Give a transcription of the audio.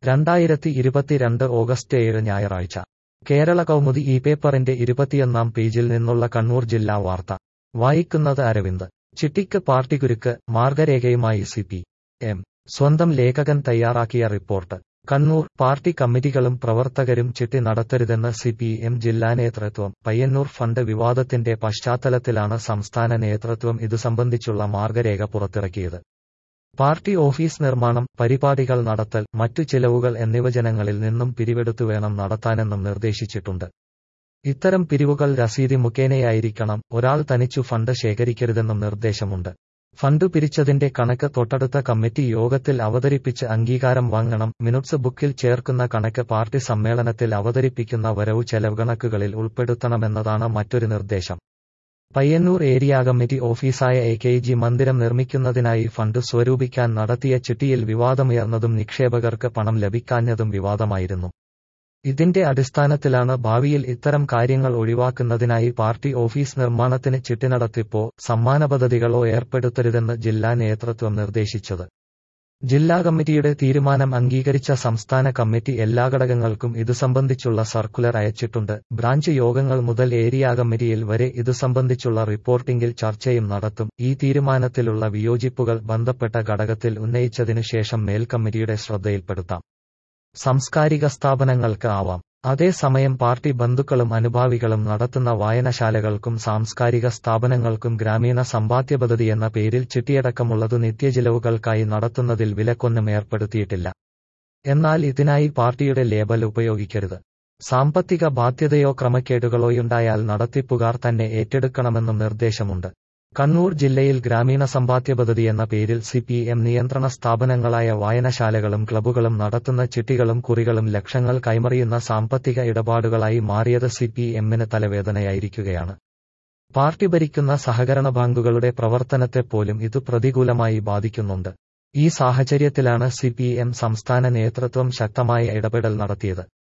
രണ്ടായിരത്തി ഇരുപത്തിരണ്ട് ഓഗസ്റ്റ് ഏഴ് ഞായറാഴ്ച കേരള കൗമുദി ഈ പേപ്പറിന്റെ ഇരുപത്തിയൊന്നാം പേജിൽ നിന്നുള്ള കണ്ണൂർ ജില്ലാ വാർത്ത വായിക്കുന്നത് അരവിന്ദ് ചിട്ടിക്ക് പാർട്ടിക്കുരുക്ക് മാർഗരേഖയുമായി സി പി എം സ്വന്തം ലേഖകൻ തയ്യാറാക്കിയ റിപ്പോർട്ട് കണ്ണൂർ പാർട്ടി കമ്മിറ്റികളും പ്രവർത്തകരും ചിട്ടി നടത്തരുതെന്ന് സി പി എം ജില്ലാ നേതൃത്വം പയ്യന്നൂർ ഫണ്ട് വിവാദത്തിന്റെ പശ്ചാത്തലത്തിലാണ് സംസ്ഥാന നേതൃത്വം ഇതു സംബന്ധിച്ചുള്ള മാർഗരേഖ പുറത്തിറക്കിയത് പാർട്ടി ഓഫീസ് നിർമ്മാണം പരിപാടികൾ നടത്തൽ മറ്റു ചിലവുകൾ എന്നിവ ജനങ്ങളിൽ നിന്നും പിരിവെടുത്തു വേണം നടത്താനെന്നും നിർദ്ദേശിച്ചിട്ടുണ്ട് ഇത്തരം പിരിവുകൾ രസീതി മുഖേനയായിരിക്കണം ഒരാൾ തനിച്ചു ഫണ്ട് ശേഖരിക്കരുതെന്നും നിർദ്ദേശമുണ്ട് ഫണ്ട് പിരിച്ചതിന്റെ കണക്ക് തൊട്ടടുത്ത കമ്മിറ്റി യോഗത്തിൽ അവതരിപ്പിച്ച് അംഗീകാരം വാങ്ങണം മിനുട്സ് ബുക്കിൽ ചേർക്കുന്ന കണക്ക് പാർട്ടി സമ്മേളനത്തിൽ അവതരിപ്പിക്കുന്ന വരവു ചെലവുകണക്കുകളിൽ ഉൾപ്പെടുത്തണമെന്നതാണ് മറ്റൊരു നിർദ്ദേശം പയ്യന്നൂർ ഏരിയ കമ്മിറ്റി ഓഫീസായ എ കെ ജി മന്ദിരം നിർമ്മിക്കുന്നതിനായി ഫണ്ട് സ്വരൂപിക്കാൻ നടത്തിയ ചിട്ടിയിൽ വിവാദമുയർന്നതും നിക്ഷേപകർക്ക് പണം ലഭിക്കാഞ്ഞതും വിവാദമായിരുന്നു ഇതിന്റെ അടിസ്ഥാനത്തിലാണ് ഭാവിയിൽ ഇത്തരം കാര്യങ്ങൾ ഒഴിവാക്കുന്നതിനായി പാർട്ടി ഓഫീസ് നിർമ്മാണത്തിന് ചിട്ടി നടത്തിപ്പോ സമ്മാന പദ്ധതികളോ ഏർപ്പെടുത്തരുതെന്ന് ജില്ലാ നേതൃത്വം നിർദ്ദേശിച്ചത് ജില്ലാ കമ്മിറ്റിയുടെ തീരുമാനം അംഗീകരിച്ച സംസ്ഥാന കമ്മിറ്റി എല്ലാ ഘടകങ്ങൾക്കും ഇതു സംബന്ധിച്ചുള്ള സർക്കുലർ അയച്ചിട്ടുണ്ട് ബ്രാഞ്ച് യോഗങ്ങൾ മുതൽ ഏരിയ കമ്മിറ്റിയിൽ വരെ ഇതു സംബന്ധിച്ചുള്ള റിപ്പോർട്ടിംഗിൽ ചർച്ചയും നടത്തും ഈ തീരുമാനത്തിലുള്ള വിയോജിപ്പുകൾ ബന്ധപ്പെട്ട ഘടകത്തിൽ ഉന്നയിച്ചതിനു ശേഷം മേൽക്കമ്മിറ്റിയുടെ ശ്രദ്ധയിൽപ്പെടുത്താം സാംസ്കാരിക സ്ഥാപനങ്ങൾക്ക് ആവാം അതേസമയം പാർട്ടി ബന്ധുക്കളും അനുഭാവികളും നടത്തുന്ന വായനശാലകൾക്കും സാംസ്കാരിക സ്ഥാപനങ്ങൾക്കും ഗ്രാമീണ സമ്പാദ്യ പദ്ധതി എന്ന പേരിൽ ചിട്ടിയടക്കമുള്ളതു നിത്യചിലവുകൾക്കായി നടത്തുന്നതിൽ വിലക്കൊന്നും ഏർപ്പെടുത്തിയിട്ടില്ല എന്നാൽ ഇതിനായി പാർട്ടിയുടെ ലേബൽ ഉപയോഗിക്കരുത് സാമ്പത്തിക ബാധ്യതയോ ക്രമക്കേടുകളോയുണ്ടായാൽ നടത്തിപ്പുകാർ തന്നെ ഏറ്റെടുക്കണമെന്നും നിർദ്ദേശമുണ്ട് കണ്ണൂർ ജില്ലയിൽ ഗ്രാമീണ സമ്പാദ്യ പദ്ധതി എന്ന പേരിൽ സി പി എം നിയന്ത്രണ സ്ഥാപനങ്ങളായ വായനശാലകളും ക്ലബ്ബുകളും നടത്തുന്ന ചിട്ടികളും കുറികളും ലക്ഷങ്ങൾ കൈമറിയുന്ന സാമ്പത്തിക ഇടപാടുകളായി മാറിയത് സി പി എമ്മിന് തലവേദനയായിരിക്കുകയാണ് പാർട്ടി ഭരിക്കുന്ന സഹകരണ ബാങ്കുകളുടെ പ്രവർത്തനത്തെപ്പോലും ഇത് പ്രതികൂലമായി ബാധിക്കുന്നുണ്ട് ഈ സാഹചര്യത്തിലാണ് സി പി എം സംസ്ഥാന നേതൃത്വം ശക്തമായ ഇടപെടൽ നടത്തിയത്